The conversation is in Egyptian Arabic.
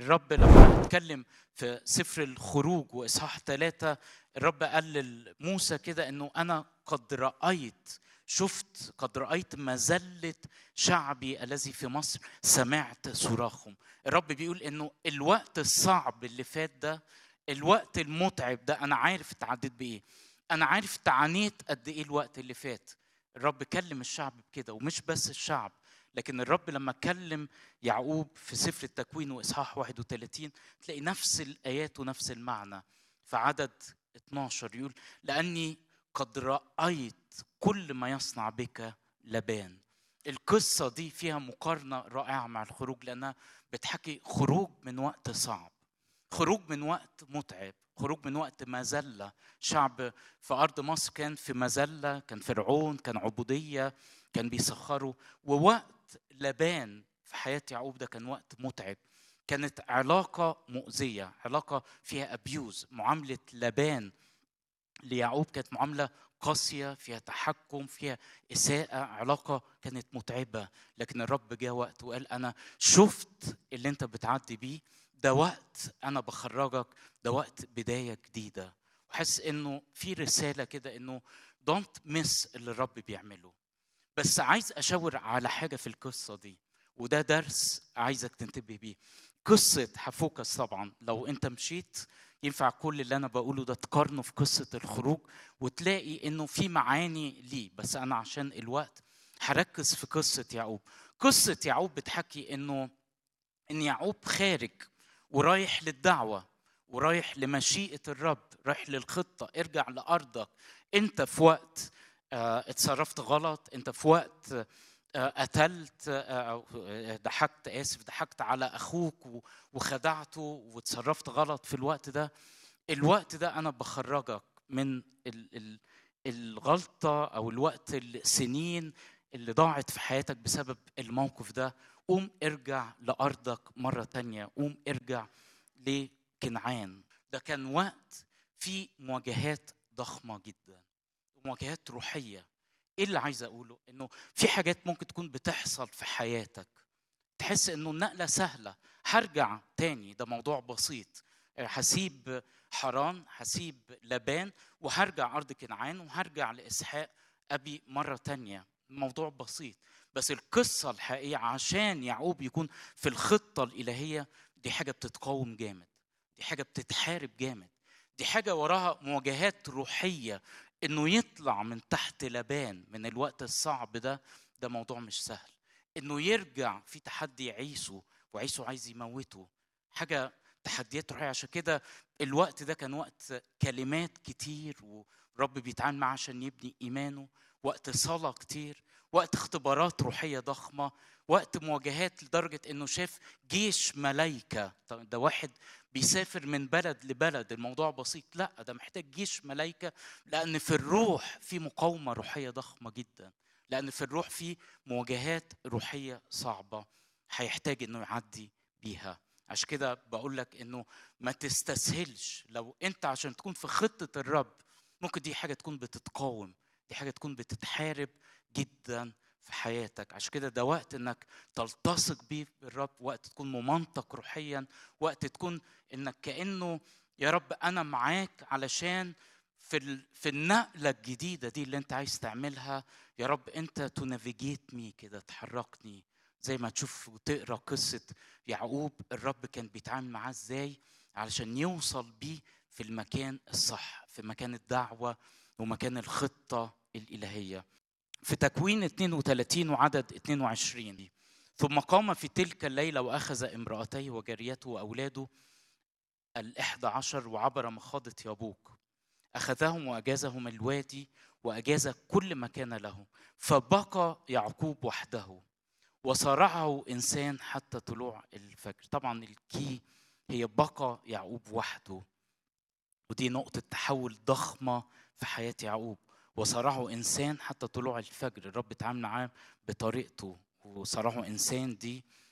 الرب لما اتكلم في سفر الخروج واصحاح ثلاثة الرب قال لموسى كده انه انا قد رايت شفت قد رايت مذله شعبي الذي في مصر سمعت صراخهم الرب بيقول انه الوقت الصعب اللي فات ده الوقت المتعب ده انا عارف اتعديت بايه انا عارف تعانيت قد ايه الوقت اللي فات الرب كلم الشعب بكده ومش بس الشعب لكن الرب لما كلم يعقوب في سفر التكوين واصحاح 31 تلاقي نفس الايات ونفس المعنى في عدد 12 يقول لاني قد رايت كل ما يصنع بك لبان القصه دي فيها مقارنه رائعه مع الخروج لانها بتحكي خروج من وقت صعب خروج من وقت متعب خروج من وقت مذله شعب في ارض مصر كان في مذله كان فرعون كان عبوديه كان بيسخروا ووقت لبان في حياه يعقوب ده كان وقت متعب كانت علاقه مؤذيه علاقه فيها ابيوز معامله لبان ليعقوب كانت معامله قاسيه فيها تحكم فيها اساءه علاقه كانت متعبه لكن الرب جاء وقت وقال انا شفت اللي انت بتعدي بيه ده وقت انا بخرجك ده وقت بدايه جديده وحس انه في رساله كده انه دونت مس اللي الرب بيعمله بس عايز اشاور على حاجه في القصه دي وده درس عايزك تنتبه بيه قصه حفوكس طبعا لو انت مشيت ينفع كل اللي انا بقوله ده تقارنه في قصه الخروج وتلاقي انه في معاني ليه بس انا عشان الوقت هركز في قصه يعقوب قصه يعقوب بتحكي انه ان يعقوب خارج ورايح للدعوه ورايح لمشيئه الرب رايح للخطه ارجع لارضك انت في وقت اه اتصرفت غلط انت في وقت اه قتلت اه ضحكت اسف ضحكت على اخوك وخدعته وتصرفت غلط في الوقت ده الوقت ده انا بخرجك من ال ال الغلطه او الوقت السنين اللي ضاعت في حياتك بسبب الموقف ده قوم ارجع لارضك مره تانية قوم ارجع لكنعان ده كان وقت فيه مواجهات ضخمه جدا مواجهات روحيه ايه اللي عايز اقوله انه في حاجات ممكن تكون بتحصل في حياتك تحس انه النقله سهله هرجع تاني ده موضوع بسيط هسيب حران هسيب لبان وهرجع ارض كنعان وهرجع لاسحاق ابي مره تانية الموضوع بسيط بس القصه الحقيقيه عشان يعقوب يكون في الخطه الالهيه دي حاجه بتتقاوم جامد دي حاجه بتتحارب جامد دي حاجه وراها مواجهات روحيه انه يطلع من تحت لبان من الوقت الصعب ده ده موضوع مش سهل انه يرجع في تحدي عيسو وعيسو عايز يموته حاجه تحديات روحيه عشان كده الوقت ده كان وقت كلمات كتير ورب بيتعامل معاه عشان يبني ايمانه وقت صلاه كتير وقت اختبارات روحيه ضخمه وقت مواجهات لدرجه انه شاف جيش ملايكه ده واحد بيسافر من بلد لبلد الموضوع بسيط لا ده محتاج جيش ملايكه لان في الروح في مقاومه روحيه ضخمه جدا لان في الروح في مواجهات روحيه صعبه هيحتاج انه يعدي بيها عشان كده بقول لك انه ما تستسهلش لو انت عشان تكون في خطه الرب ممكن دي حاجه تكون بتتقاوم دي حاجه تكون بتتحارب جدا في حياتك عشان كده ده وقت انك تلتصق بيه بالرب وقت تكون ممنطق روحيا وقت تكون انك كانه يا رب انا معاك علشان في في النقله الجديده دي اللي انت عايز تعملها يا رب انت تنافيجيت مي كده تحركني زي ما تشوف وتقرا قصه يعقوب الرب كان بيتعامل معاه ازاي علشان يوصل بيه في المكان الصح في مكان الدعوه ومكان الخطه الالهيه في تكوين 32 وعدد 22 دي ثم قام في تلك الليلة وأخذ امرأتيه وجاريته وأولاده الإحدى عشر وعبر مخاضة يابوك أخذهم وأجازهم الوادي وأجاز كل ما كان له فبقى يعقوب وحده وصارعه إنسان حتى طلوع الفجر طبعا الكي هي بقى يعقوب وحده ودي نقطة تحول ضخمة في حياة يعقوب وصرعه انسان حتى طلوع الفجر الرب اتعامل معاه بطريقته وصرعه انسان دي